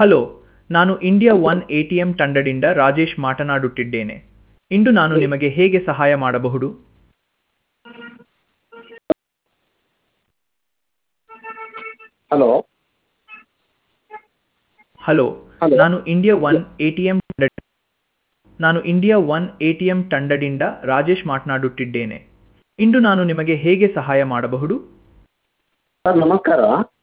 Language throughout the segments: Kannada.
ಹಲೋ ನಾನು India one A T M ತಂಡದಿಂದ ರಾಜೇಶ್ ಮಾತನಾಡುತ್ತಿದ್ದೇನೆ ಇಂದು ನಾನು ನಿಮಗೆ ಹೇಗೆ ಸಹಾಯ ಮಾಡಬಹುದು ಹಲೋ ಹಲೋ Hello. ನಾನು India one A T M ನಾನು India one A T M ತಂಡದಿಂದ ರಾಜೇಶ್ ಮಾತನಾಡುತ್ತಿದ್ದೇನೆ ಇಂದು ನಾನು ನಿಮಗೆ ಹೇಗೆ ಸಹಾಯ ಮಾಡಬಹುದು ಸರ್ ನಮಸ್ಕಾರ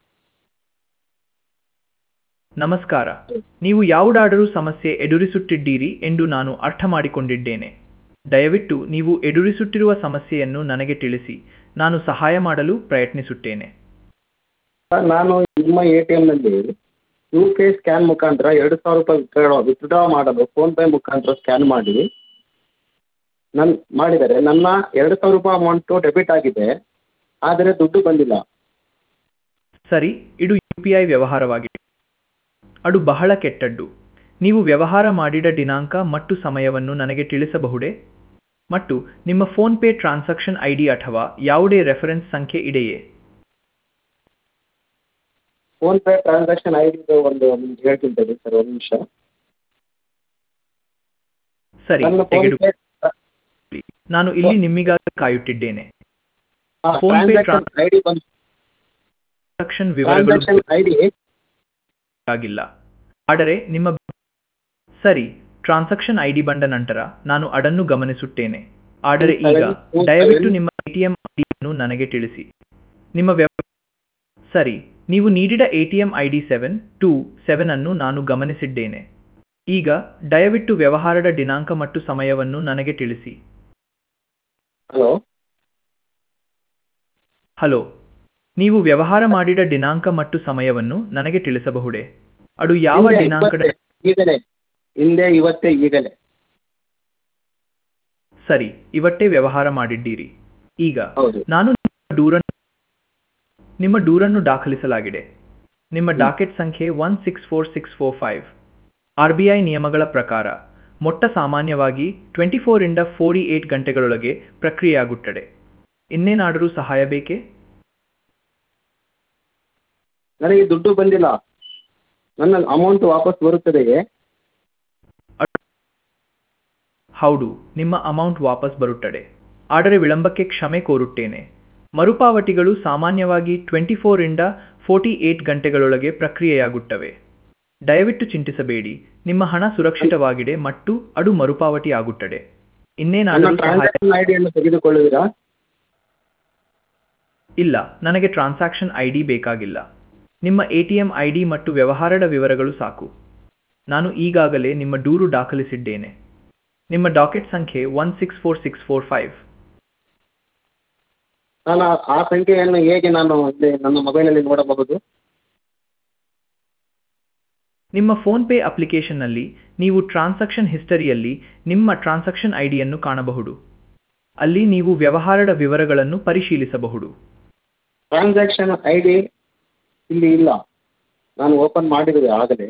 ನಮಸ್ಕಾರ ನೀವು ಯಾವುದಾದರೂ ಸಮಸ್ಯೆ ಎದುರಿಸುತ್ತಿದ್ದೀರಿ ಎಂದು ನಾನು ಅರ್ಥ ಮಾಡಿಕೊಂಡಿದ್ದೇನೆ ದಯವಿಟ್ಟು ನೀವು ಎದುರಿಸುತ್ತಿರುವ ಸಮಸ್ಯೆಯನ್ನು ನನಗೆ ತಿಳಿಸಿ ನಾನು ಸಹಾಯ ಮಾಡಲು ಪ್ರಯತ್ನಿಸುತ್ತೇನೆ ಸರ್ ನಾನು ನಿಮ್ಮ ಎ ಟಿ ಎಮ್ನಲ್ಲಿ ಯು ಪಿ ಐ ಸ್ಕ್ಯಾನ್ ಮುಖಾಂತರ ಎರಡು ಸಾವಿರ ರೂಪಾಯಿ ವಿತ್ಡ್ರಾ ವಿತ್ಡ್ರಾ ಮಾಡಲು ಫೋನ್ಪೇ ಮುಖಾಂತರ ಸ್ಕ್ಯಾನ್ ಮಾಡಿ ನನ್ನ ಮಾಡಿದರೆ ನನ್ನ ಎರಡು ಸಾವಿರ ರೂಪಾಯಿ ಅಮೌಂಟು ಡೆಬಿಟ್ ಆಗಿದೆ ಆದರೆ ದುಡ್ಡು ಬಂದಿಲ್ಲ ಸರಿ ಇದು ಯು ಪಿ ಐ ವ್ಯವಹಾರವಾಗಿದೆ ಅದು ಬಹಳ ಕೆಟ್ಟದ್ದು ನೀವು ವ್ಯವಹಾರ ಮಾಡಿದ ದಿನಾಂಕ ಮತ್ತು ಸಮಯವನ್ನು ನನಗೆ ತಿಳಿಸಬಹುದೇ ಮತ್ತು ನಿಮ್ಮ ಫೋನ್ಪೇ ಟ್ರಾನ್ಸಾಕ್ಷನ್ ಐ ಡಿ ಅಥವಾ ಯಾವುದೇ ರೆಫರೆನ್ಸ್ ಸಂಖ್ಯೆ ಇದೆಯೇ ಫೋನ್ಪೇ ಟ್ರಾನ್ಸಾಕ್ಷನ್ ಐ ಡಿದು ಒಂದು ನಿಮ್ಗೆ ಹೇಳ್ತೀನಿ ತಡಿ ಸರ್ ಒಂದು ನಿಮಿಷ ಸರಿ ನನ್ನ ತೆಗೆದು ಫೋನ್ಪೇ ನಾನು ಇಲ್ಲಿ ನಿಮ್ಮಿಗಾಗಿ ಕಾಯುತ್ತಿದ್ದೇನೆ PhonePe ಟ್ರಾನ್ಸಾಕ್ಷನ್ ಐ ಡಿ ಬಂದು ಟ್ರಾನ್ಸಾಕ್ಷನ್ ವಿವರಗಳು ಟ್ರಾನ್ಸಾಕ್ಷನ್ ಐ ಡಿ ಆಗಿಲ್ಲ ಆದರೆ ನಿಮ್ಮ ಸರಿ ಟ್ರಾನ್ಸಾಕ್ಷನ್ ಐ ಡಿ ಬಂದ ನಂತರ ನಾನು ಅದನ್ನು ಗಮನಿಸುತ್ತೇನೆ ಆದರೆ ಈಗ ದಯವಿಟ್ಟು ನಿಮ್ಮ ಎಟಿಎಂ ಐಡಿಯನ್ನು ನನಗೆ ತಿಳಿಸಿ ನಿಮ್ಮ ವ್ಯವ ಸರಿ ನೀವು ನೀಡಿದ ATM I D seven two seven ಅನ್ನು ನಾನು ಗಮನಿಸಿದ್ದೇನೆ ಈಗ ದಯವಿಟ್ಟು ವ್ಯವಹಾರದ ದಿನಾಂಕ ಮತ್ತು ಸಮಯವನ್ನು ನನಗೆ ತಿಳಿಸಿ ಹಲೋ ಹಲೋ ನೀವು ವ್ಯವಹಾರ ಮಾಡಿದ ದಿನಾಂಕ ಮತ್ತು ಸಮಯವನ್ನು ನನಗೆ ತಿಳಿಸಬಹುದೇ ಅದು ಯಾವ ಹಿಂದೆ ದಿನಾಂಕದ ಇವತ್ತೇ, ಈಗಲೇ ಹಿಂದೆ ಇವತ್ತೇ ಈಗಲೇ ಸರಿ ಇವತ್ತೇ ವ್ಯವಹಾರ ಮಾಡಿದ್ದೀರಿ ಈಗ ಹೌದು ನಾನು ನಿಮ್ಮ ದೂರನ್ನು ನಿಮ್ಮ ದೂರನ್ನು ದಾಖಲಿಸಲಾಗಿದೆ ನಿಮ್ಮ ಡಾಕೆಟ್ ಸಂಖ್ಯೆ one six four six four five R B I ನಿಯಮಗಳ ಪ್ರಕಾರ ಮೊಟ್ಟ ಸಾಮಾನ್ಯವಾಗಿ ಟ್ವೆಂಟಿ ಫೋರಿಂದ ಫೋರ್ಟಿ ಏಟ್ ಗಂಟೆಗಳೊಳಗೆ ಪ್ರಕ್ರಿಯೆಯಾಗುತ್ತದೆ ಇನ್ನೇನಾದರೂ ಸಹಾಯ ಬೇಕೇ ನನಗೆ ದುಡ್ಡು ಬಂದಿಲ್ಲ ನನ್ನ ಅಮೌಂಟ್ ವಾಪಸ್ ಬರುತ್ತದೆಯೇ ಹೌದು ನಿಮ್ಮ ಅಮೌಂಟ್ ವಾಪಸ್ ಬರುತ್ತದೆ ಆದರೆ ವಿಳಂಬಕ್ಕೆ ಕ್ಷಮೆ ಕೋರುತ್ತೇನೆ ಮರುಪಾವತಿಗಳು ಸಾಮಾನ್ಯವಾಗಿ ಟ್ವೆಂಟಿ ಫೋರಿಂದ ಫೋರ್ಟಿ ಏಟ್ ಗಂಟೆಗಳೊಳಗೆ ಪ್ರಕ್ರಿಯೆಯಾಗುತ್ತವೆ ದಯವಿಟ್ಟು ಚಿಂತಿಸಬೇಡಿ ನಿಮ್ಮ ಹಣ ಸುರಕ್ಷಿತವಾಗಿದೆ ಮತ್ತು ಅದು ಮರುಪಾವತಿ ಆಗುತ್ತದೆ ನನ್ನ ಇನ್ನೇನಾದರೂ ಸಹಾಯ ಟ್ರಾನ್ಸಾಕ್ಷನ್ ಐ ಡಿಯನ್ನು ತೆಗೆದುಕೊಳ್ಳುವಿರಾ ಇಲ್ಲ ನನಗೆ ಟ್ರಾನ್ಸಾಕ್ಷನ್ ಐ ಡಿ ಬೇಕಾಗಿಲ್ಲ ನಿಮ್ಮ A T M I D ಮತ್ತು ವ್ಯವಹಾರದ ವಿವರಗಳು ಸಾಕು ನಾನು ಈಗಾಗಲೇ ನಿಮ್ಮ ದೂರು ದಾಖಲಿಸಿದ್ದೇನೆ ನಿಮ್ಮ ಡಾಕೆಟ್ ಸಂಖ್ಯೆ one six four six four five ನಾನು ಆ- ಆ ಸಂಖ್ಯೆಯನ್ನು ಹೇಗೆ ನಾನು ಇಲ್ಲಿ ನನ್ನ ಮೊಬೈಲಲ್ಲಿ ನೋಡಬಹುದು ನಿಮ್ಮ ಫೋನ್ಪೇ ಅಪ್ಲಿಕೇಶನ್ನಲ್ಲಿ ನೀವು ಟ್ರಾನ್ಸಾಕ್ಷನ್ ಹಿಸ್ಟರಿಯಲ್ಲಿ ನಿಮ್ಮ ಟ್ರಾನ್ಸಾಕ್ಷನ್ ಐ ಡಿಯನ್ನು ಕಾಣಬಹುದು ಅಲ್ಲಿ ನೀವು ವ್ಯವಹಾರದ ವಿವರಗಳನ್ನು ಪರಿಶೀಲಿಸಬಹುದು ಟ್ರಾನ್ಸಾಕ್ಷನ್ ಐ ಡಿ ಇಲ್ಲಿ ಇಲ್ಲ ನಾನು ಓಪನ್ ಮಾಡಿರುವೆ ಆಗಲೇ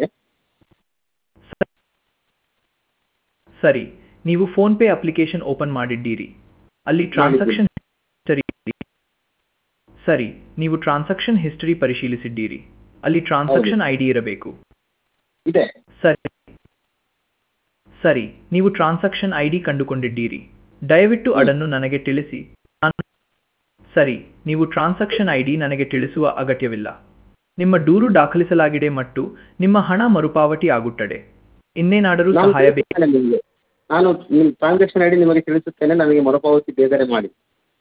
ಸರಿ ನೀವು ಫೋನ್ಪೇ ಅಪ್ಲಿಕೇಶನ್ ಓಪನ್ ಮಾಡಿದ್ದೀರಿ ಅಲ್ಲಿ ಟ್ರಾನ್ಸಾಕ್ಷನ್ ಹಿಸ್ಟರಿ ಸರಿ ನೀವು ಟ್ರಾನ್ಸಾಕ್ಷನ್ ಹಿಸ್ಟರಿ ಪರಿಶೀಲಿಸಿದ್ದೀರಿ ಅಲ್ಲಿ ಟ್ರಾನ್ಸಾಕ್ಷನ್ ಐ ಡಿ ಇರಬೇಕು ಇದೆ ಸರಿ ಸರಿ ನೀವು ಟ್ರಾನ್ಸಾಕ್ಷನ್ ಐ ಡಿ ಕಂಡುಕೊಂಡಿದ್ದೀರಿ ದಯವಿಟ್ಟು ಅದನ್ನು ನನಗೆ ತಿಳಿಸಿ ನಾನು ಸರಿ ನೀವು ಟ್ರಾನ್ಸಾಕ್ಷನ್ ಐ ಡಿ ನನಗೆ ತಿಳಿಸುವ ಅಗತ್ಯವಿಲ್ಲ ನಿಮ್ಮ ದೂರು ದಾಖಲಿಸಲಾಗಿದೆ ಮತ್ತು ನಿಮ್ಮ ಹಣ ಮರುಪಾವತಿ ಆಗುತ್ತದೆ ಇನ್ನೇನಾದರೂ ನಾನು ಸಹಾಯ ಬೇಕು ತಿಳಿಸುತ್ತೇನೆ ನಿಮಗೆ ನಾನು ನಿಮ್ಮ ಟ್ರಾನ್ಸಾಕ್ಷನ್ ಐ ಡಿ ನಿಮಗೆ ತಿಳಿಸುತ್ತೇನೆ ನನಗೆ ಮರುಪಾವತಿ ಬೇಗನೆ ಮಾಡಿ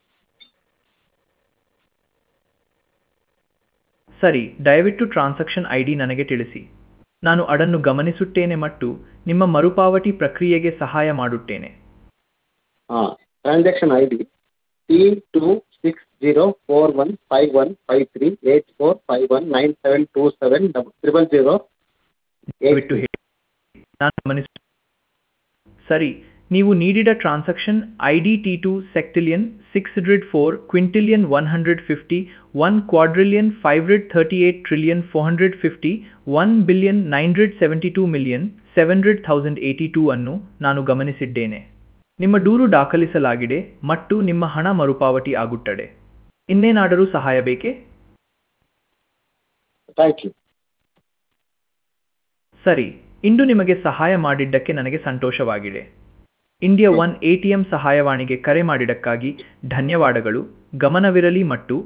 ಸರಿ ದಯವಿಟ್ಟು ಟ್ರಾನ್ಸಾಕ್ಷನ್ ಐ ಡಿ ನನಗೆ ತಿಳಿಸಿ ನಾನು ಅದನ್ನು ಗಮನಿಸುತ್ತೇನೆ ಮತ್ತು ನಿಮ್ಮ ಮರುಪಾವತಿ ಪ್ರಕ್ರಿಯೆಗೆ ಸಹಾಯ ಮಾಡುತ್ತೇನೆ ಹಾಂ transaction I D T two six zero four one five one five three eight four five one nine seven two seven double triple zero ದಯವಿಟ್ಟು ಹೇಳಿ ನಾನು ಗಮನಿಸ ಸರಿ ನೀವು ನೀಡಿದ transaction I D T two sextillion six hundred four quintillion one hundred fifty one quadrillion five hundred thirty eight trillion four hundred fifty one billion nine hundred seventy two million seven hundred thousand eighty two ಅನ್ನು ನಾನು ಗಮನಿಸಿದ್ದೇನೆ ನಿಮ್ಮ ದೂರು ದಾಖಲಿಸಲಾಗಿದೆ ಮತ್ತು ನಿಮ್ಮ ಹಣ ಮರುಪಾವತಿ ಆಗುತ್ತದೆ ಇನ್ನೇನಾದರೂ ಸಹಾಯ ಬೇಕೇ ಥ್ಯಾಂಕ್ ಯು ಸರಿ ಇಂದು ನಿಮಗೆ ಸಹಾಯ ಮಾಡಿದ್ದಕ್ಕೆ ನನಗೆ ಸಂತೋಷವಾಗಿದೆ India one A T M ಸಹಾಯವಾಣಿಗೆ ಕರೆ ಮಾಡಿದ್ದಕ್ಕಾಗಿ ಧನ್ಯವಾದಗಳು ಗಮನವಿರಲಿ ಮತ್ತು